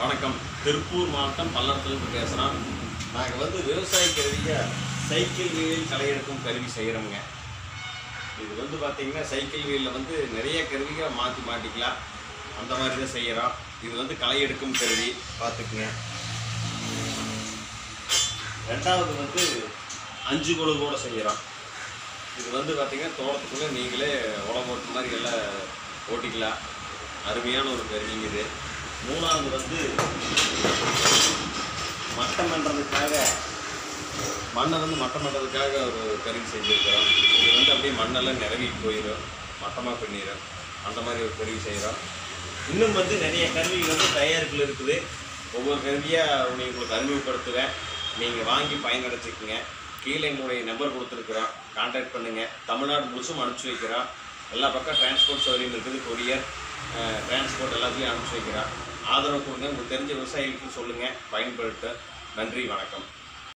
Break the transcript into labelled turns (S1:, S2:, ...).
S1: வணக்கம் திருப்பூர் மாவட்டம் பல்லடத்துலேருந்து பேசுகிறோம் நாங்கள் வந்து விவசாய கருவியை சைக்கிள் வீலில் களை எடுக்கும் கருவி செய்கிறோங்க இது வந்து பார்த்தீங்கன்னா சைக்கிள் வீலில் வந்து நிறைய கருவிகளை மாற்றி மாட்டிக்கலாம் அந்த மாதிரி தான் செய்கிறோம் இது வந்து களை எடுக்கும் கருவி பார்த்துக்குங்க ரெண்டாவது வந்து அஞ்சு கொழுவோட செய்கிறோம் இது வந்து பார்த்தீங்கன்னா தோட்டத்துக்குள்ளே நீங்களே உரம் ஓட்டு மாதிரி எல்லாம் ஓட்டிக்கலாம் அருமையான ஒரு கருவிங்க இது மூணாவது வந்து மட்டம் பண்ணுறதுக்காக மண்ணை வந்து மட்டம் பண்ணுறதுக்காக ஒரு கருவி செஞ்சுருக்கிறோம் இது வந்து அப்படியே மண்ணெல்லாம் நிறவிட்டு போயிடும் மட்டமாக பண்ணிடும் அந்த மாதிரி ஒரு கருவி செய்கிறோம் இன்னும் வந்து நிறைய கருவிகள் வந்து தயாரிப்பில் இருக்குது ஒவ்வொரு கருவியாக உங்களுக்கு அறிமுகப்படுத்துவேன் நீங்கள் வாங்கி பயனடைச்சிக்கங்க கீழே எங்களுடைய நம்பர் கொடுத்துருக்குறோம் கான்டாக்ட் பண்ணுங்கள் தமிழ்நாடு முழுசும் அனுப்பிச்சி வைக்கிறோம் எல்லா பக்கம் டிரான்ஸ்போர்ட் சௌகரியம் இருக்குது கொரியர் டிரான்ஸ்போர்ட் எல்லாத்தையும் அனுப்பிச்சி வைக்கிறோம் ஆதரவு கொடுங்க உங்களுக்கு தெரிஞ்ச விவசாயிகளுக்கு சொல்லுங்கள் பயன்படுத்த நன்றி வணக்கம்